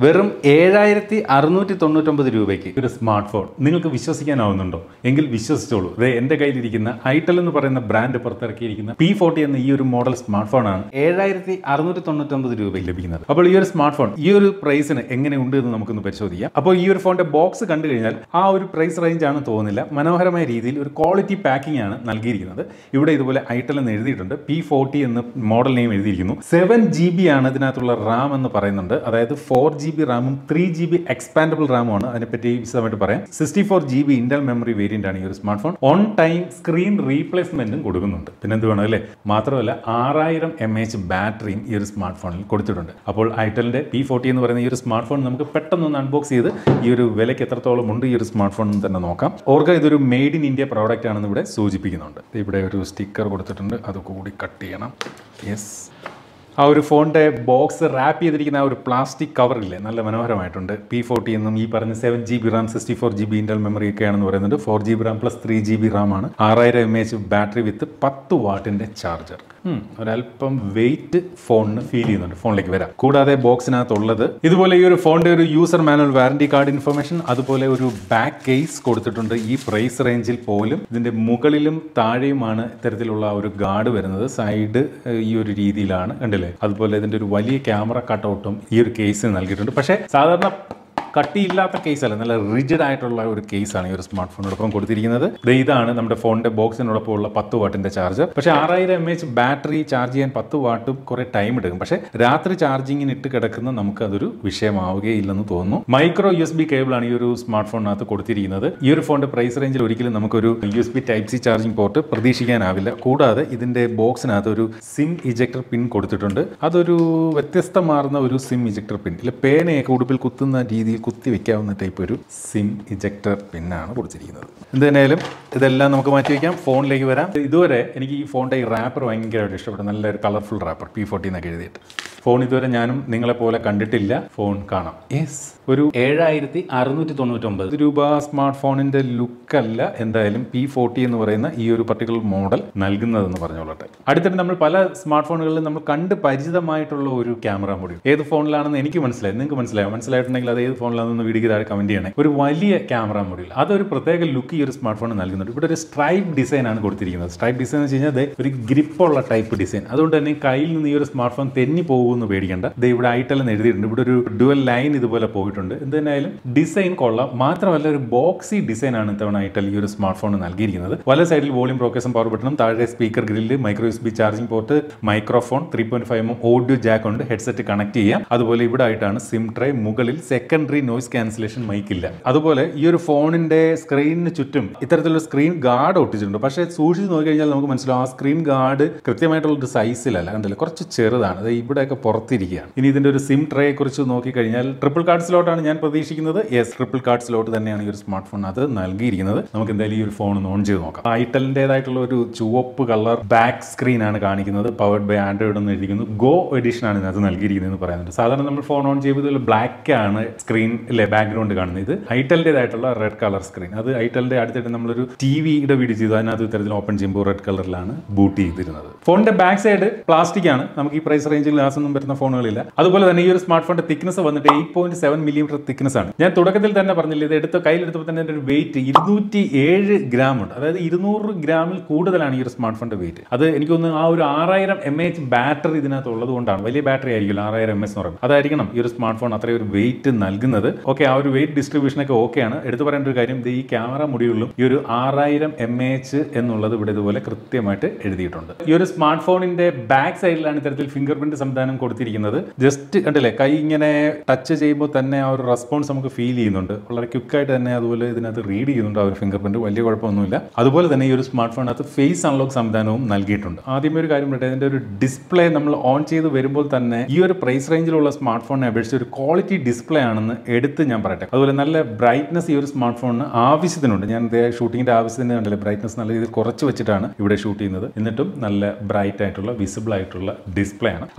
വെറും ഏഴായിരത്തി അറുന്നൂറ്റി തൊണ്ണൂറ്റൊമ്പത് രൂപയ്ക്ക് ഒരു സ്മാർട്ട് ഫോൺ നിങ്ങൾക്ക് വിശ്വസിക്കാനാവുന്നുണ്ടോ എങ്കിൽ വിശ്വസിച്ചോളൂ ഇത് എൻ്റെ കയ്യിലിരിക്കുന്ന ഐറ്റൽ എന്ന് പറയുന്ന ബ്രാൻഡ് പുറത്തിറക്കിയിരിക്കുന്ന പി ഫോർട്ടി എന്ന ഈ ഒരു മോഡൽ സ്മാർട്ട് ഫോൺ ആണ് ഏഴായിരത്തി അറുന്നൂറ്റി തൊണ്ണൂറ്റൊമ്പത് രൂപയ്ക്ക് ലഭിക്കുന്നത് അപ്പോൾ ഈ ഒരു സ്മാർട്ട് ഫോൺ ഈ ഒരു പ്രൈസിന് എങ്ങനെയുണ്ട് എന്ന് നമുക്കൊന്ന് പരിശോധിക്കാം അപ്പോൾ ഈ ഒരു ഫോണിന്റെ ബോക്സ് കണ്ടു കഴിഞ്ഞാൽ ആ ഒരു പ്രൈസ് റേഞ്ച് ആണ് തോന്നുന്നില്ല മനോഹരമായ രീതിയിൽ ഒരു ക്വാളിറ്റി പാക്കിംഗ് ആണ് നൽകിയിരിക്കുന്നത് ഇവിടെ ഇതുപോലെ ഐറ്റൽ എന്ന് എഴുതിയിട്ടുണ്ട് പി ഫോർട്ടി എന്ന് മോഡൽ നെയിം എഴുതിയിരിക്കുന്നു സെവൻ ജി ബി ആണ് ഇതിനകത്തുള്ള റാം എന്ന് പറയുന്നുണ്ട് അതായത് ഫോർ ജി ബി റാമും ത്രീ ജി ബി എക്സ്പാൻഡബിൾ റാമും ആണ് അതിനെപ്പറ്റി വിശദമായിട്ട് പറയാം സിക്സ്റ്റി ഫോർ ജി ബി ഇന്റൽ മെമ്മറി വേരിയന്റ് ആണ് ഈ ഒരു smart phone on time screen റീപ്ലേസ്മെന്റും കൊടുക്കുന്നുണ്ട് പിന്നെ എന്ത് വേണം അല്ലേ മാത്രമല്ല ആറായിരം എം എച്ച് ബാറ്ററിയും ഈ ഒരു സ്മാർട്ട് ഫോണിൽ കൊടുത്തിട്ടുണ്ട് അപ്പോൾ ഐറ്റലിന്റെ പി ഫോർട്ടി എന്ന് പറയുന്ന ഈ ഒരു സ്മാർട്ട് ഫോൺ നമുക്ക് പെട്ടെന്ന് ഒന്ന് അൺബോക്സ് ചെയ്ത് ഈ ഒരു വിലയ്ക്ക് എത്രത്തോളം ഉണ്ട് ഈ ഒരു സ്മാർട്ട് ഫോൺ എന്ന് തന്നെ നോക്കാം ഓർക്ക ഇതൊരു മെയ്ഡ് ഇൻ ഇന്ത്യ പ്രോഡക്റ്റ് ആണെന്ന് ഇവിടെ സൂചിപ്പിക്കുന്നുണ്ട് ഇവിടെ ഒരു സ്റ്റിക്കർ കൊടുത്തിട്ടുണ്ട് അത് കൂടി കട്ട് ചെയ്യണം യെസ് ആ ഒരു ഫോണിൻ്റെ ബോക്സ് റാപ്പ് ചെയ്തിരിക്കുന്ന ആ ഒരു പ്ലാസ്റ്റിക് കവറില്ലേ നല്ല മനോഹരമായിട്ടുണ്ട് പി ഫോർട്ടി എന്നും ഈ പറഞ്ഞ seven G B RAM sixty four G B ഇന്റൽ മെമ്മറി ഒക്കെ ആണെന്ന് പറയുന്നുണ്ട് four G B RAM plus three G B RAM ആണ് ആറായിരം എം എച്ച് ബാറ്ററി വിത്ത് പത്ത് വാട്ടിൻ്റെ ചാർജർ ഒരല്പം വെയിറ്റ് ഫോണിന് ഫീൽ ചെയ്യുന്നുണ്ട് ഫോണിലേക്ക് വരാം കൂടാതെ ബോക്സിനകത്തുള്ളത് ഇതുപോലെ ഈ ഒരു ഫോണിന്റെ ഒരു user manual warranty card information അതുപോലെ ഒരു ബാക്ക് കേസ് കൊടുത്തിട്ടുണ്ട് ഈ പ്രൈസ് റേഞ്ചിൽ പോലും ഇതിന്റെ മുകളിലും താഴെയുമാണ് ഇത്തരത്തിലുള്ള ഒരു ഗാർഡ് വരുന്നത് സൈഡ് ഈ ഒരു രീതിയിലാണ് കണ്ടില്ലേ അതുപോലെ ഇതിന്റെ ഒരു വലിയ ക്യാമറ കട്ടൗട്ടും ഈ ഒരു കേസ് നൽകിയിട്ടുണ്ട് പക്ഷേ സാധാരണ കട്ടിയില്ലാത്ത കേസല്ല നല്ല റിജിഡ് ആയിട്ടുള്ള ഒരു കേസാണ് ഈ ഒരു സ്മാർട്ട് ഫോണിനോടൊപ്പം കൊടുത്തിരിക്കുന്നത് ദേ ഇതാണ് നമ്മുടെ ഫോണിന്റെ ബോക്സിനോടൊപ്പം ഉള്ള പത്ത് വാട്ടിന്റെ ചാർജർ പക്ഷേ ആറായിരം എം എച്ച് ബാറ്ററി ചാർജ് ചെയ്യാൻ പത്ത് വാട്ടും കുറെ ടൈം എടുക്കും പക്ഷേ രാത്രി ചാർജിങ്ങിന് ഇട്ട് കിടക്കുന്ന നമുക്ക് അതൊരു വിഷയമാവുകയില്ലെന്ന് തോന്നുന്നു മൈക്രോ യു എസ് ബി കേബിളാണ് ഈ ഒരു സ്മാർട്ട് ഫോണിനകത്ത് കൊടുത്തിരിക്കുന്നത് ഈ ഒരു ഫോണിന്റെ പ്രൈസ് റേഞ്ചിൽ ഒരിക്കലും നമുക്കൊരു U S B type C charging port പ്രതീക്ഷിക്കാനാവില്ല കൂടാതെ ഇതിന്റെ ബോക്സിനകത്ത് ഒരു സിം ഇജക്ടർ പിൻ കൊടുത്തിട്ടുണ്ട് അതൊരു വ്യത്യസ്തമാർന്ന ഒരു സിം ഇജക്ടർ പിൻ ഇല്ല പേനയൊക്കെ ഉടുപ്പിൽ കുത്തുന്ന രീതിയിൽ കുത്തി വെക്കാവുന്ന ടൈപ്പ് ഒരു സിം ഇജക്ടർ പിന്നാണ് കൊടുത്തിരിക്കുന്നത് എന്തായാലും ഇതെല്ലാം നമുക്ക് മാറ്റി വയ്ക്കാം ഫോണിലേക്ക് വരാം ഇതുവരെ എനിക്ക് ഈ ഫോണിൻ്റെ ഈ റാപ്പർ ഭയങ്കരമായിട്ട് ഇഷ്ടപ്പെട്ടു നല്ലൊരു കളർഫുൾ റാപ്പർ പി ഫോർട്ടി എന്നൊക്കെ എഴുതിയിട്ട് ഫോൺ ഇതുവരെ ഞാനും നിങ്ങളെ പോലെ കണ്ടിട്ടില്ല ഫോൺ കാണാം യെസ് ഒരു ഏഴായിരത്തി അറുന്നൂറ്റി തൊണ്ണൂറ്റൊമ്പത് രൂപ സ്മാർട്ട് ഫോണിന്റെ ലുക്കല്ല എന്തായാലും പി ഫോർട്ടി എന്ന് പറയുന്ന ഈ ഒരു പർട്ടിക്കുലർ മോഡൽ നൽകുന്നതെന്ന് പറഞ്ഞോളട്ടെ അടുത്തിട്ട് നമ്മൾ പല സ്മാർട്ട് ഫോണുകളിൽ നമ്മൾ കണ്ട് പരിചിതമായിട്ടുള്ള ഒരു ക്യാമറ മൊഡ്യൂൾ ഏത് ഫോണിലാണെന്ന് എനിക്ക് മനസ്സിലായി നിങ്ങൾക്ക് മനസ്സിലായോ മനസ്സിലായിട്ടുണ്ടെങ്കിൽ അത് ഏത് ഫോണിലാണെന്ന് വീഡിയോ താഴെ കമന്റ് ചെയ്യണേ ഒരു വലിയ ക്യാമറ മൊഡ്യൂൾ അതൊരു പ്രത്യേക ലുക്ക് ഈ ഒരു സ്മാർട്ട് ഫോൺ നൽകുന്നുണ്ട് ഇവിടെ ഒരു സ്ട്രൈപ്പ് ഡിസൈൻ ആണ് കൊടുത്തിരിക്കുന്നത് സ്ട്രൈപ്പ് ഡിസൈൻ എന്ന് വെച്ച് കഴിഞ്ഞാൽ ദേ ഒരു ഗ്രിപ്പുള്ള ടൈപ്പ് ഡിസൈൻ അതുകൊണ്ട് തന്നെ കയ്യിൽ നിന്ന് ഈ ഒരു സ്മാർട്ട് ഫോൺ തെന്നി പോകുമെന്ന് പേടിക്കേണ്ട ദേ ഇവിടെ ഐറ്റൽ എന്ന് എഴുതിയിട്ടുണ്ട് ഇവിടെ ഒരു ഡുവൽ ലൈൻ ഇതുപോലെ പോയിട്ടുണ്ട് എന്തായാലും ഡിസൈൻ കൊള്ളാം മാത്രമല്ല ഒരു ബോക്സി ഡിസൈൻ ആണ് ഇത്തവണ ഐറ്റൽ ഈ ഒരു സ്മാർട്ട് ഫോൺ നൽകിയിരിക്കുന്നത് വല സൈഡിൽ വോളിയം ബ്രോക്കേഴ്സും പവർ ബട്ടണും താഴെ speaker grill micro U B charging port microphone three point five M audio jack ഉണ്ട് ഹെഡ്സെറ്റ് കണക്ട് ചെയ്യാം അതുപോലെ ഇവിടെ ആയിട്ടാണ് സിം ട്രേ മുകളിൽ സെക്കൻഡറി നോയ്സ് ക്യാൻസലേഷൻ മൈക്കില്ല അതുപോലെ ഈ ഒരു ഫോണിന്റെ സ്ക്രീനിന് ചുറ്റും ഇത്തരത്തിലുള്ള സ്ക്രീൻ ഗാർഡ് ഒട്ടിച്ചിട്ടുണ്ട് പക്ഷേ സൂക്ഷിച്ച് നോക്കി കഴിഞ്ഞാൽ നമുക്ക് മനസ്സിലാവും ആ സ്ക്രീൻ ഗാർഡ് കൃത്യമായിട്ടുള്ള ഒരു സൈസിലല്ല കണ്ടില്ല കുറച്ച് ചെറുതാണ് അത് ഇവിടെയൊക്കെ പുറത്തിരിക്കുകയാണ് ഇനി ഇതിന്റെ ഒരു സിം ട്രേയെ കുറിച്ച് നോക്കിക്കഴിഞ്ഞാൽ ട്രിപ്പിൾ കാർഡ് സ്ലോട്ടാണ് ഞാൻ പ്രതീക്ഷിക്കുന്നത് യെസ് ട്രിപ്പിൾ കാർഡ് സ്ലോട്ട് തന്നെയാണ് ഈ ഒരു സ്മാർട്ട് ഫോൺ അത് നൽകിയിരിക്കുന്നത് നമുക്ക് എന്തായാലും ഈ ഒരു ഫോൺ ഒന്ന് ഓൺ ചെയ്ത് നോക്കാം ഐറ്റലിൻ്റെതായിട്ടുള്ള ഒരു ചുവപ്പ് കളർ ബാക്ക് സ്ക്രീൻ ആണ് കാണിക്കുന്നത് പവർഡ് ബൈ ആൻഡ്രോയിഡ് എന്ന് എഴുതിയിരിക്കുന്നു ഗോ എഡിഷൻ ആണ് ഇതിനകത്ത് നൽകിയിരിക്കുന്നത് എന്ന് പറയുന്നുണ്ട് സാധാരണ നമ്മൾ ഫോൺ ഓൺ ചെയ്യുമ്പോൾ ബ്ലാക്ക് ആണ് സ്ക്രീൻ അല്ലെ ബാക്ക്ഗ്രൗണ്ട് കാണുന്നത് ഇത് ഐറ്റലിൻ്റെതായിട്ടുള്ള റെഡ് കളർ സ്ക്രീൻ അത് ഐറ്റലിന്റെ അടുത്തിട്ട് നമ്മളൊരു ടി വിയുടെ വീഡിയോ ചെയ്തു അതിനകത്ത് ഇത്തരത്തിൽ ഓപ്പൺ ചെയ്യുമ്പോൾ റെഡ് കളറിലാണ് ബൂട്ട് ചെയ്തിരുന്നത് ഫോണിന്റെ ബാക്ക് സൈഡ് പ്ലാസ്റ്റിക് ആണ് നമുക്ക് ഈ പ്രൈസ് റേഞ്ചിൽ ഗ്ലാസ് ഒന്നും വരുന്ന ഫോണുകളില്ല അതുപോലെ തന്നെ ഈ ഒരു സ്മാർട്ട് ഫോണിന്റെ തിക്നസ് വന്നിട്ട് eight point seven millimetre thickness ആണ് ഞാൻ തുടക്കത്തിൽ തന്നെ പറഞ്ഞില്ല ഇത് എടുത്ത കയ്യിലെടുത്തപ്പോൾ തന്നെ ഒരു വെയിറ്റ് ഇരുന്നൂറ്റി ഏഴ് ഗ്രാം ഉണ്ട് അതായത് ഇരുന്നൂറ് ഗ്രാമിൽ കൂടുതലാണ് ഈ ഒരു സ്മാർട്ട് ഫോണിന്റെ വെയിറ്റ് അത് എനിക്കൊന്ന് ആ ഒരു ആറായിരം എം എച്ച് ബാറ്ററി ഇതിനകത്ത് ഉള്ളത് കൊണ്ടാണ് വലിയ ബാറ്ററി ആയിരിക്കും ആറായിരം എം എസ് എന്ന് പറയുന്നത് അതായിരിക്കണം ഈ ഒരു സ്മാർട്ട് ഫോൺ അത്രയും ഒരു വെയിറ്റ് നൽകുന്നത് ഓക്കെ ആ ഒരു വെയിറ്റ് ഡിസ്ട്രിബ്യൂഷൻ ഒക്കെ ഓക്കെയാണ് എടുത്തു പറയേണ്ട ഒരു കാര്യം ഇത് ഈ ക്യാമറ മുടികളിലും ഈ ഒരു ആറായിരം എം എച്ച് എന്നുള്ളത് ഇവിടെ ഇതുപോലെ കൃത്യമായിട്ട് എഴുതിയിട്ടുണ്ട് ഈ ഒരു സ്മാർട്ട് ഫോണിന്റെ ബാക്ക് സൈഡിലാണ് ഇത്തരത്തിൽ ഫിംഗർ പ്രിന്റ് സംവിധാനം കൊടുത്തിരിക്കുന്നത് ജസ്റ്റ് കണ്ടില്ലേ കൈ ഇങ്ങനെ ടച്ച് ചെയ്യുമ്പോൾ തന്നെ ആ ഒരു റെസ്പോൺസ് നമുക്ക് ഫീൽ ചെയ്യുന്നുണ്ട് വളരെ ക്വിക്കായിട്ട് തന്നെ അതുപോലെ ഇതിനകത്ത് റീഡ് ചെയ്യുന്നുണ്ട് ആ ഒരു ഫിംഗർ പ്രിന്റ് വലിയ കുഴപ്പമൊന്നുമില്ല അതുപോലെ തന്നെ ഈ ഒരു സ്മാർട്ട് ഫോണിനകത്ത് ഫേസ് അൺലോക്ക് സംവിധാനവും നൽകിയിട്ടുണ്ട് ആദ്യമേ ഒരു കാര്യം പറയട്ടെ ഇതിന്റെ ഒരു ഡിസ്പ്ലേ നമ്മൾ ഓൺ ചെയ്ത് വരുമ്പോൾ തന്നെ ഈ ഒരു പ്രൈസ് റേഞ്ചിലുള്ള സ്മാർട്ട് ഫോണിനെ അപേക്ഷിച്ച് ഒരു ക്വാളിറ്റി ഡിസ്പ്ലേ ആണെന്ന് എടുത്ത് ഞാൻ പറയട്ടെ അതുപോലെ നല്ല ബ്രൈറ്റ്നസ് ഈ ഒരു സ്മാർട്ട് ഫോണിന് ആവശ്യത്തിനുണ്ട് ഞാൻ ഷൂട്ടിങ്ങിന്റെ ആവശ്യത്തിന് കണ്ടില്ലേ ബ്രൈറ്റ്നസ് നല്ല രീതിയിൽ കുറച്ച് വെച്ചിട്ടാണ് ഇവിടെ ഷൂട്ട് ചെയ്യുന്നത് എന്നിട്ടും നല്ല ബ്രൈറ്റ് ആയിട്ടുള്ള വിസിബിൾ ആയിട്ടുള്ള ഡിസ്പ്ലേ ആണ് അതുപോലെ എടുത്തു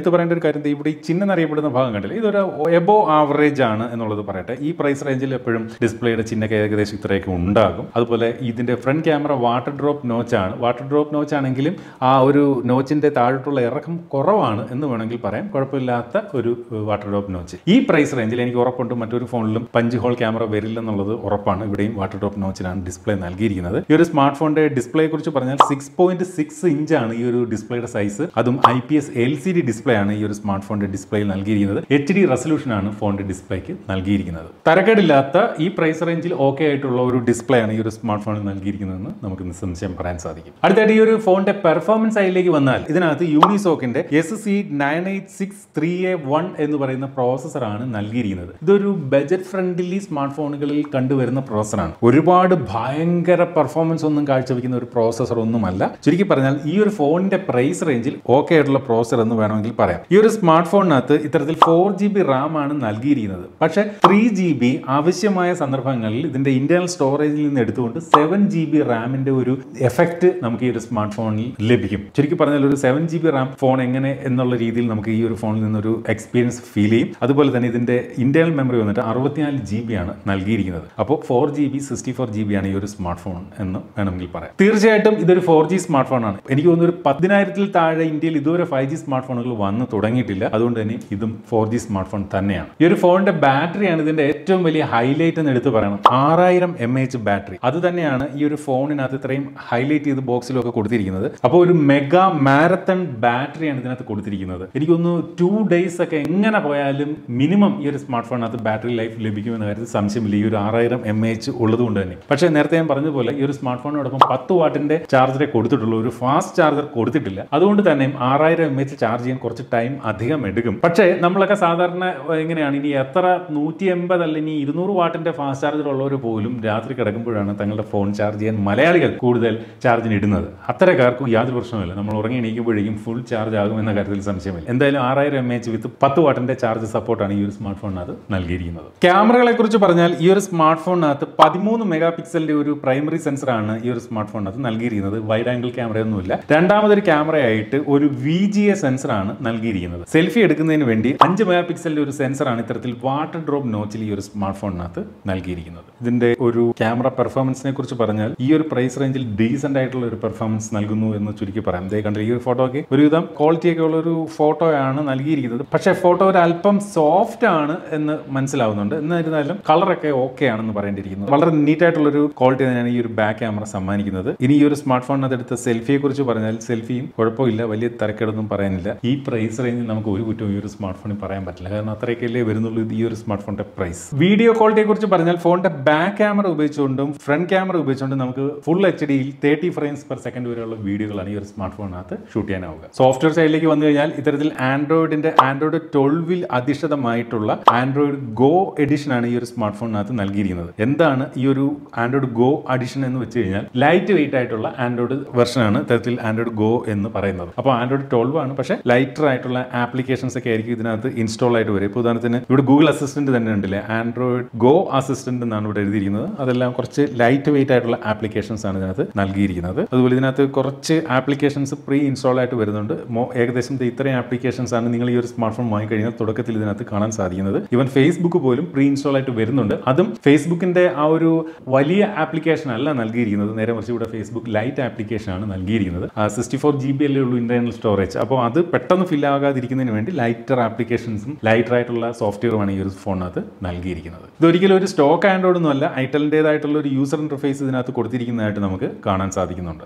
എടുത്തു പറയേണ്ട ഒരു കാര്യം ദേ ഇവിടെ ഈ ചിഹ്നം അറിയപ്പെടുന്ന ഭാഗം കണ്ടില്ല ഇതൊരു എബോ ആവറേജ് ആണ് എന്നുള്ളത് പറയട്ടെ ഈ പ്രൈസ് റേഞ്ചിൽ എപ്പോഴും ഡിസ്പ്ലേയുടെ ചിഹ്നൊക്കെ ഏകദേശം ഇത്രയൊക്കെ ഉണ്ടാകും അതുപോലെ ഇതിന്റെ front camera water drop notch ആണ് വാട്ടർ ഡ്രോപ്പ് നോച്ച് ആണെങ്കിലും ആ ഒരു നോച്ചിന്റെ താഴോട്ടുള്ള ഇറക്കം കുറവാണ് എന്ന് വേണമെങ്കിൽ പറയാം കുഴപ്പമില്ലാത്ത ഒരു വാട്ടർ ഡ്രോപ്പ് നോച്ച് ഈ പ്രൈസ് റേഞ്ചിൽ എനിക്ക് ഉറപ്പുണ്ട് മറ്റൊരു ഫോണിലും പഞ്ച് ഹോൾ ക്യാമറ വരില്ലെന്നുള്ളത് ഉറപ്പാണ് ഇവിടെയും വാട്ടർ ഡ്രോപ്പ് നോച്ചിലാണ് ഡിസ്പ്ലേ നൽകിയിരിക്കുന്നത് ഈ ഒരു സ്മാർട്ട് ഫോണിന്റെ ഡിസ്പ്ലേയെ കുറിച്ച് പറഞ്ഞാൽ സിക്സ് പോയിന്റ് സിക്സ് ഇഞ്ചാണ് ഈ ഒരു ഡിസ്പ്ലേയുടെ സൈസ് അതും I P S L C D display ആണ് ഈ ഒരു സ്മാർട്ട് ഫോണിന്റെ ഡിസ്പ്ലേയിൽ നൽകിയിരിക്കുന്നത് എച്ച് ഡി റെസൊല്യൂഷൻ ആണ് ഫോണിന്റെ ഡിസ്പ്ലേക്ക് നൽകിയിരിക്കുന്നത് തരക്കേടില്ലാത്ത ഈ പ്രൈസ് റേഞ്ചിൽ ഓക്കെ ആയിട്ടുള്ള ഒരു ഡിസ്പ്ലേ ആണ് ഈ ഒരു സ്മാർട്ട് ഫോണിൽ നൽകിയിരിക്കുന്നതെന്ന് നമുക്ക് നിസ്സംശയം പറയാൻ സാധിക്കും അടുത്തായിട്ട് ഈ ഒരു ഫോണിന്റെ പെർഫോമൻസ് സൈഡിലേക്ക് വന്നാൽ ഇതിനകത്ത് യൂണിസോക്കിന്റെ S C nine eight six three A one എന്ന് പറയുന്ന പ്രോസസ്സറാണ് നൽകിയിരിക്കുന്നത് ഇതൊരു ബജറ്റ് ഫ്രണ്ട്ലി സ്മാർട്ട് ഫോണുകളിൽ കണ്ടുവരുന്ന പ്രോസസ്സറാണ് ഒരുപാട് ഭയങ്കര പെർഫോമൻസ് ഒന്നും കാഴ്ചവെക്കുന്ന ഒരു പ്രോസസ്സർ ഒന്നുമല്ല ചുരുക്കി പറഞ്ഞാൽ ഈ ഒരു ഫോണിന്റെ പ്രൈസ് റേഞ്ചിൽ ഓക്കെ ആയിട്ടുള്ള പ്രോസസ്സർ എന്ന് വേണമെങ്കിൽ പറയാം ഈ ഒരു സ്മാർട്ട് ഫോണിനകത്ത് ഇത്തരത്തിൽ ഫോർ ജി ബി റാം ആണ് നൽകിയിരിക്കുന്നത് പക്ഷേ ത്രീ ജി ബി ആവശ്യമായ സന്ദർഭങ്ങളിൽ ഇതിന്റെ ഇന്റേണൽ സ്റ്റോറേജിൽ നിന്ന് എടുത്തുകൊണ്ട് സെവൻ ജി ബി റാമിന്റെ ഒരു എഫക്റ്റ് നമുക്ക് ഈ ഒരു സ്മാർട്ട് ഫോണിൽ ലഭിക്കും ചുരുക്കി പറഞ്ഞാൽ ഒരു seven G B RAM phone എങ്ങനെ എന്നുള്ള രീതിയിൽ നമുക്ക് ഈ ഒരു ഫോണിൽ നിന്നൊരു എക്സ്പീരിയൻസ് ഫീൽ ചെയ്യും അതുപോലെ തന്നെ ഇതിന്റെ ഇന്റേണൽ മെമ്മറി വന്നിട്ട് അറുപത്തിനാല് ജി ബി ആണ് നൽകിയിരിക്കുന്നത് അപ്പോൾ four G B sixty four G B ആണ് ഈ ഒരു സ്മാർട്ട് ഫോൺ എന്ന് വേണമെങ്കിൽ പറയാം തീർച്ചയായിട്ടും ഇതൊരു ഫോർ ജി സ്മാർട്ട് ഫോൺ ആണ് എനിക്ക് തോന്നുന്നു ഒരു പതിനായിരത്തിൽ താഴെ ഇന്ത്യയിൽ ഇതുവരെ ഫൈവ് ജി സ്മാർട്ട് ഫോണുകൾ വന്ന് തുടങ്ങിയിട്ടില്ല അതുകൊണ്ട് തന്നെ ഇതും ഫോർ ജി സ്മാർട്ട് ഫോൺ തന്നെയാണ് ഈ ഒരു ഫോണിന്റെ ബാറ്ററിയാണ് ഇതിന്റെ ഏറ്റവും വലിയ ഹൈലൈറ്റ് എന്ന് എടുത്തു പറയണം ആറായിരം എം എച്ച് ബാറ്ററി അത് തന്നെയാണ് ഈ ഒരു ഫോണിനകത്ത് ഇത്രയും ഹൈലൈറ്റ് ചെയ്ത് ബോക്സിലൊക്കെ കൊടുത്തിരിക്കുന്നത് അപ്പോൾ ഒരു മെഗാ മാരത്തൺ ബാറ്ററിയാണ് ഇതിനകത്ത് കൊടുത്തിരിക്കുന്നത് എനിക്കൊന്ന് ടു ഡേയ്സ് ഒക്കെ എങ്ങനെ പോയാലും മിനിമം ഈ ഒരു സ്മാർട്ട് ഫോണിനകത്ത് ബാറ്ററി ലൈഫ് ലഭിക്കുമെന്ന കാര്യത്തിൽ സംശയമില്ല ഈ ഒരു ആറായിരം എം എച്ച് ഉള്ളതുകൊണ്ട് തന്നെ പക്ഷേ നേരത്തെ ഞാൻ പറഞ്ഞതുപോലെ ഈ ഒരു സ്മാർട്ട് ഫോണിനോടൊപ്പം പത്ത് വാട്ടിന്റെ ചാർജറെ കൊടുത്തിട്ടുള്ളൂ ഒരു ഫാസ്റ്റ് ചാർജർ കൊടുത്തിട്ടില്ല അതുകൊണ്ട് തന്നെ ആറായിരം എം എച്ച് ചാർജ് ചെയ്യാൻ കുറച്ച് ടൈം അധികം എടുക്കും പക്ഷേ നമ്മളൊക്കെ സാധാരണ എങ്ങനെയാണ് ഇനി എത്ര നൂറ്റി എൺപത് അല്ല ഇനി ഇരുന്നൂറ് വാട്ടിന്റെ ഫാസ്റ്റ് ചാർജർ ഉള്ളവർ പോലും രാത്രി കിടക്കുമ്പോഴാണ് തങ്ങളുടെ ഫോൺ ചാർജ് ചെയ്യാൻ മലയാളികൾ കൂടുതൽ ചാർജിന് ഇടുന്നത് അത്തരക്കാർക്കും യാതൊരു പ്രശ്നമില്ല നമ്മൾ ഉറങ്ങി എണീക്കുമ്പോഴേക്കും ഫുൾ ചാർജ് ആകും എന്ന കാര്യത്തിൽ സംശയമില്ല എന്തായാലും ആറായിരം എം എച്ച് വിത്ത് പത്ത് വാട്ടിന്റെ ചാർജ് സപ്പോർട്ടാണ് ഈ ഒരു സ്മാർട്ട് ഫോണിനകത്ത് നൽകിയിരിക്കുന്നത് ക്യാമറകളെ കുറിച്ച് പറഞ്ഞാൽ ഈ ഒരു സ്മാർട്ട് ഫോണിനകത്ത് പതിമൂന്ന് മെഗാ പിക്സലിന്റെ ഒരു പ്രൈമറി സെൻസറാണ് ഈ ഒരു സ്മാർട്ട് ഫോണിനകത്ത് നൽകിയിരിക്കുന്നത് വൈഡ് ആംഗിൾ ക്യാമറയൊന്നുമില്ല രണ്ടാമതൊരു ക്യാമറയായിട്ട് ഒരു വി ജി എ സെൻസറാണ് നൽകിയിരിക്കുന്നത് സെൽഫി എടുക്കുന്നതിന് വേണ്ടി അഞ്ച് മെഗാ പിക്സലിന്റെ ഒരു സെൻസറാണ് ഇത്തരത്തിൽ വാട്ടർ ഡ്രോപ്പ് നോച്ചിൽ ഈ ഒരു സ്മാർട്ട് ഫോണിനകത്ത് നൽകിയിരിക്കുന്നത് ഇതിന്റെ ഒരു ക്യാമറ പെർഫോമൻസിനെ കുറിച്ച് പറഞ്ഞാൽ ഈ ഒരു പ്രൈസ് റേഞ്ചിൽ ഡീസന്റ് ആയിട്ടുള്ള ഒരു പെർഫോമൻസ് നൽകുന്നു എന്ന് ചുരുക്കി പറയാം ദേ കണ്ടില്ല ഈ ഒരു ഫോട്ടോ ഒക്കെ ഒരുവിധം ക്വാളിറ്റി ഒക്കെ ഉള്ള ഒരു ഫോട്ടോയാണ് നൽകിയിരിക്കുന്നത് പക്ഷേ ഫോട്ടോ ഒരു അല്പം സോഫ്റ്റ് ആണ് എന്ന് മനസ്സിലാവുന്നുണ്ട് എന്നിരുന്നാലും കളറൊക്കെ ഓക്കെ ആണെന്ന് പറയേണ്ടിയിരിക്കുന്നു വളരെ നീറ്റ് ആയിട്ടുള്ള ഒരു ക്വാളിറ്റി തന്നെയാണ് ഈ ഒരു ബാക്ക് ക്യാമറ സമ്മാനിക്കുന്നത് ഇനി ഈ ഒരു സ്മാർട്ട് ഫോണിനകത്ത് എടുത്ത സെൽഫിയെ കുറിച്ച് പറഞ്ഞാൽ സെൽഫിയും കുഴപ്പമില്ല വലിയ തരക്കേടൊന്നും പറയാനില്ല ഈ പ്രൈസ് റേഞ്ചിൽ നമുക്ക് ഒരു കുറ്റവും ഈ ഒരു സ്മാർട്ട് ഫോണിൽ പറയാൻ പറ്റില്ല കാരണം അത്രയൊക്കെയല്ലേ വരുന്നുള്ളൂ ഈ ഒരു സ്മാർട്ട് ഫോണിന്റെ പ്രൈസ് വീഡിയോ ക്വാളിറ്റിയെ കുറിച്ച് പറഞ്ഞാൽ ഫോണിന്റെ ബാക്ക് ക്യാമറ ഉപയോഗിച്ചുകൊണ്ടും ഫ്രണ്ട് ക്യാമറ ഉപയോഗിച്ചുകൊണ്ടും നമുക്ക് ഫുൾ എച്ച് ഡിയിൽ തേർട്ടി ഫ്രെയിംസ് പെർ സെക്കൻഡ് വരെയുള്ള വീഡിയോകളാണ് ഈ ഒരു സ്മാർട്ട് ഫോണിനകത്ത് ഷൂട്ട് ചെയ്യാനാവുക സോഫ്റ്റ്വെയർ സൈഡിലേക്ക് വന്നു കഴിഞ്ഞാൽ ഇത്തരത്തിൽ ആൻഡ്രോയിഡിന്റെ ആൻഡ്രോയിഡ് ട്വൽവിൽ അധിഷ്ഠിതമായിട്ടുള്ള ആൻഡ്രോയിഡ് ഗോ എഡിഷൻ ആണ് ഈ ഒരു സ്മാർട്ട് ഫോണിനകത്ത് നൽകിയിരിക്കുന്നത് എന്താണ് ഈ ഒരു ആൻഡ്രോയിഡ് ഗോ അഡിഷൻ എന്ന് വെച്ച് കഴിഞ്ഞാൽ ലൈറ്റ് വെയിറ്റ് ആയിട്ടുള്ള ആൻഡ്രോയിഡ് വെർഷൻ ആണ് ഇത്തരത്തിൽ ആൻഡ്രോയിഡ് ഗോ എന്ന് പറയുന്നത് അപ്പോൾ ആൻഡ്രോയിഡ് ട്വൽവ് ആണ് പക്ഷേ ലൈറ്റർ ആയിട്ടുള്ള ആപ്ലിക്കേഷൻസ് ഒക്കെ ആയിരിക്കും ഇതിനകത്ത് ഇൻസ്റ്റാൾ ആയിട്ട് വരും ഇപ്പോൾ ഉദാഹരണത്തിന് ഇവിടെ ഗൂഗിൾ അസിസ്റ്റന്റ് തന്നെ ഉണ്ടല്ലേ ആൻഡ്രോയിഡ് ഗോ അസിസ്റ്റന്റ് എന്നാണ് ഇവിടെ എഴുതിയിരിക്കുന്നത് അതെല്ലാം കുറച്ച് ലൈറ്റ് വെയിറ്റ് ആയിട്ടുള്ള ആപ്ലിക്കേഷൻസ് ആണ് ഇതിനകത്ത് നൽകിയിരിക്കുന്നത് അതുപോലെ ഇതിനകത്ത് കുറച്ച് ആപ്ലിക്കേഷൻസ് പ്രീ ഇൻസ്റ്റാൾ ആയിട്ട് വരുന്നുണ്ട് മോ- ഏകദേശം ദേ ഇത്രയും ആപ്ലിക്കേഷൻസ് ആണ് നിങ്ങൾ ഈ ഒരു സ്മാർട്ട് ഫോൺ വാങ്ങിക്കഴിഞ്ഞാൽ തുടക്കത്തിൽ ഇതിനകത്ത് കാണാൻ സാധിക്കുന്നത് ഇവൻ ഫേസ്ബുക്ക് പോലും പ്രീ ഇൻസ്റ്റാൾ ആയിട്ട് വരുന്നുണ്ട് അതും ഫേസ്ബുക്കിന്റെ ആ ഒരു വലിയ ആപ്ലിക്കേഷൻ അല്ല നൽകിയിരിക്കുന്നത് നേരെ മറിച്ച് ഇവിടെ ഫേസ്ബുക്ക് ലൈറ്റ് ആപ്ലിക്കേഷൻ ആണ് നൽകിയിരിക്കുന്നത് സിക്സ്റ്റി ഫോർ ജി ബി അല്ലേ ഉള്ളൂ ഇന്റർണൽ സ്റ്റോറേജ് അപ്പോൾ അത് പെട്ടെന്ന് ഫിൽ ആകാതിരിക്കുന്നതിന് വേണ്ടി ലൈറ്റർ ആപ്ലിക്കേഷൻസും ലൈറ്റർ ആയിട്ടുള്ള സോഫ്റ്റ്വെയറുമാണ് ഈ ഒരു ഫോണിനകത്ത് നൽകിയിരിക്കുന്നത് ഇതൊരിക്കലും ഒരു സ്റ്റോക്ക് ആൻഡ്രോയിഡ് ഒന്നും അല്ല ഐറ്റലിൻ്റെതായിട്ടുള്ള ഒരു യൂസർ ഇന്റർഫേസ് ഇതിനകത്ത് കൊടുത്തിരിക്കുന്നതായിട്ട് നമുക്ക് കാണാൻ സാധിക്കുന്നുണ്ട്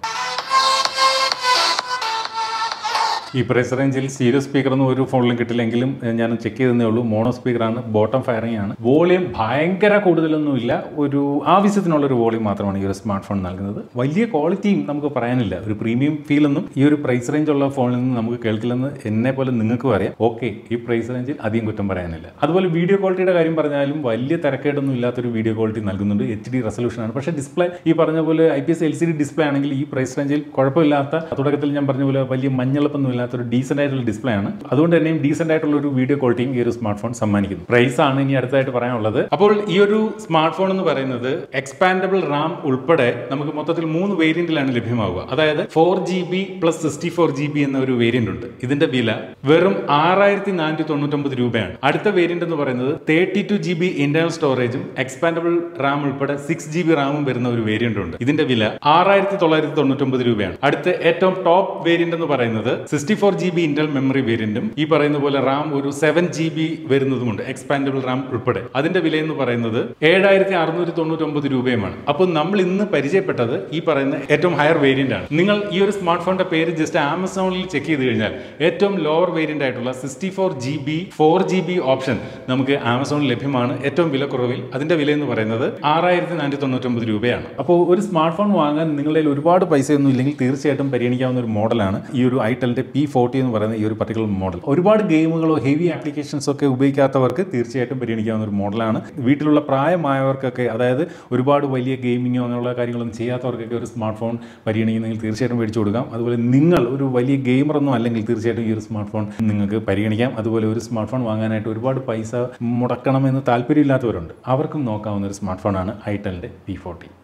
ഈ പ്രൈസ് റേഞ്ചിൽ സ്റ്റീരിയോ സ്പീക്കർ ഒന്നും ഒരു ഫോണിലും കിട്ടില്ലെങ്കിലും ഏഹ്, ഞാൻ ചെക്ക് ചെയ്തതേ ഉള്ളൂ മോണോ സ്പീക്കറാണ് ബോട്ടം ഫയറിംഗ് ആണ് വോളിയം ഭയങ്കര കൂടുതലൊന്നുമില്ല ഒരു ആവശ്യത്തിനുള്ള ഒരു വോളിയം മാത്രമാണ് ഈ ഒരു സ്മാർട്ട് ഫോൺ നൽകുന്നത് വലിയ ക്വാളിറ്റിയും നമുക്ക് പറയാനില്ല ഒരു പ്രീമിയം ഫീൽ ഒന്നും ഈ ഒരു പ്രൈസ് റേഞ്ച് ഉള്ള ഫോണിൽ നിന്ന് നമുക്ക് കേൾക്കില്ലെന്ന് എന്നെ പോലെ നിങ്ങൾക്കും അറിയാം ഓക്കെ ഈ പ്രൈസ് റേഞ്ചിൽ അധികം കുറ്റം പറയാനില്ല അതുപോലെ വീഡിയോ ക്വാളിറ്റിയുടെ കാര്യം പറഞ്ഞാലും വലിയ തിരക്കേടൊന്നും ഇല്ലാത്തൊരു വീഡിയോ ക്വാളിറ്റി നൽകുന്നുണ്ട് എച്ച് ഡി റെസൊല്യൂഷൻ ആണ് പക്ഷേ ഡിസ്പ്ലേ ഈ പറഞ്ഞ പോലെ I P S L C D display ആണെങ്കിൽ ഈ പ്രൈസ് റേഞ്ചിൽ കുഴപ്പമില്ലാത്ത തുടക്കത്തിൽ ഞാൻ പറഞ്ഞ പോലെ വലിയ മഞ്ഞളപ്പൊന്നും ഇല്ലാത്ത കുഴപ്പമില്ലാത്തൊരു ഡീസൻ്റ് ആയിട്ടുള്ള ഡിസ്പ്ലേ ആണ് അതുകൊണ്ട് തന്നെയും ഡീസൻ്റ് ആയിട്ടുള്ള ഒരു വീഡിയോ ക്വാളിറ്റിയും ഈ ഒരു സ്മാർട്ട് ഫോൺ സമ്മാനിക്കുന്നു പ്രൈസ് ആണ് ഇനി അടുത്തായിട്ട് പറയാനുള്ളത് അപ്പോൾ ഈ ഒരു സ്മാർട്ട് ഫോൺ എന്ന് പറയുന്നത് എക്സ്പാൻഡബിൾ റാം ഉൾപ്പെടെ നമുക്ക് മൊത്തത്തിൽ മൂന്ന് വേരിയന്റിലാണ് ലഭ്യമാവുക അതായത് four G B plus sixty four G B എന്ന ഒരു വേരിയന്റ് ഉണ്ട് ഇതിന്റെ വില വെറും ആറായിരത്തി നാനൂറ്റി തൊണ്ണൂറ്റൊമ്പത് രൂപയാണ് അടുത്ത വേരിയന്റ് എന്ന് പറയുന്നത് thirty two G B internal സ്റ്റോറേജും എക്സ്പാൻഡബിൾ റാം ഉൾപ്പെടെ സിക്സ് ജി ബി റാമും വരുന്ന ഒരു വേരിയന്റ് ഉണ്ട് ഇതിന്റെ വില ആറായിരത്തി തൊള്ളായിരത്തി തൊണ്ണൂറ്റൊമ്പത് രൂപയാണ് അടുത്ത ഏറ്റവും ടോപ്പ് വേരിയന്റ് എന്ന് പറയുന്നത് സിക്സ്റ്റി ഫോർ ജി ബി ഇന്റൽ മെമ്മറി വേരിയന്റും ഈ പറയുന്ന പോലെ റാം ഒരു സെവൻ ജി ബി വരുന്നതുമുണ്ട് എക്സ്പാൻഡബിൾ റാം ഉൾപ്പെടെ അതിന്റെ വില എന്ന് പറയുന്നത് ഏഴായിരത്തി അറുന്നൂറ്റി തൊണ്ണൂറ്റൊമ്പത് രൂപയുമാണ് അപ്പോൾ നമ്മൾ ഇന്ന് പരിചയപ്പെട്ടത് ഈ പറയുന്ന ഏറ്റവും ഹയർ വേരിയന്റ് ആണ് നിങ്ങൾ ഈ ഒരു സ്മാർട്ട് ഫോണിന്റെ പേര് ജസ്റ്റ് ആമസോണിൽ ചെക്ക് ചെയ്ത് കഴിഞ്ഞാൽ ഏറ്റവും ലോവർ വേരിയന്റ് ആയിട്ടുള്ള sixty four G B four G B option നമുക്ക് ആമസോണിൽ ലഭ്യമാണ് ഏറ്റവും വിലക്കുറവിൽ അതിന്റെ വില എന്ന് പറയുന്നത് ആറായിരത്തി നാനൂറ്റി തൊണ്ണൂറ്റൊമ്പത് രൂപയാണ് അപ്പോൾ ഒരു സ്മാർട്ട് ഫോൺ വാങ്ങാൻ നിങ്ങളുടെ കയ്യിൽ ഒരുപാട് പൈസയൊന്നും ഇല്ലെങ്കിൽ തീർച്ചയായിട്ടും പരിഗണിക്കാവുന്ന ഒരു മോഡലാണ് ഈ ഒരു ഐറ്റലിന്റെ പി ഫോർട്ടി എന്ന് പറയുന്ന ഈ ഒരു പർട്ടിക്കുലർ മോഡൽ ഒരുപാട് ഗെയിമുകളോ ഹെവി ആപ്ലിക്കേഷൻസ് ഒക്കെ ഉപയോഗിക്കാത്തവർക്ക് തീർച്ചയായിട്ടും പരിഗണിക്കാവുന്ന ഒരു മോഡലാണ് വീട്ടിലുള്ള പ്രായമായവർക്കൊക്കെ അതായത് ഒരുപാട് വലിയ ഗെയിമിങ്ങോ അങ്ങനെയുള്ള കാര്യങ്ങളൊന്നും ചെയ്യാത്തവർക്കൊക്കെ ഒരു സ്മാർട്ട് ഫോൺ പരിഗണിക്കുന്നെങ്കിൽ തീർച്ചയായിട്ടും മേടിച്ചു കൊടുക്കാം അതുപോലെ നിങ്ങൾ ഒരു വലിയ ഗെയിമറൊന്നും അല്ലെങ്കിൽ തീർച്ചയായിട്ടും ഈ ഒരു സ്മാർട്ട് ഫോൺ നിങ്ങൾക്ക് പരിഗണിക്കാം അതുപോലെ ഒരു സ്മാർട്ട് ഫോൺ വാങ്ങാനായിട്ട് ഒരുപാട് പൈസ മുടക്കണമെന്ന് താല്പര്യമില്ലാത്തവരുണ്ട് അവർക്കും നോക്കാവുന്ന ഒരു സ്മാർട്ട് ഫോണാണ് ഐറ്റലിൻ്റെ പി ഫോർട്ടി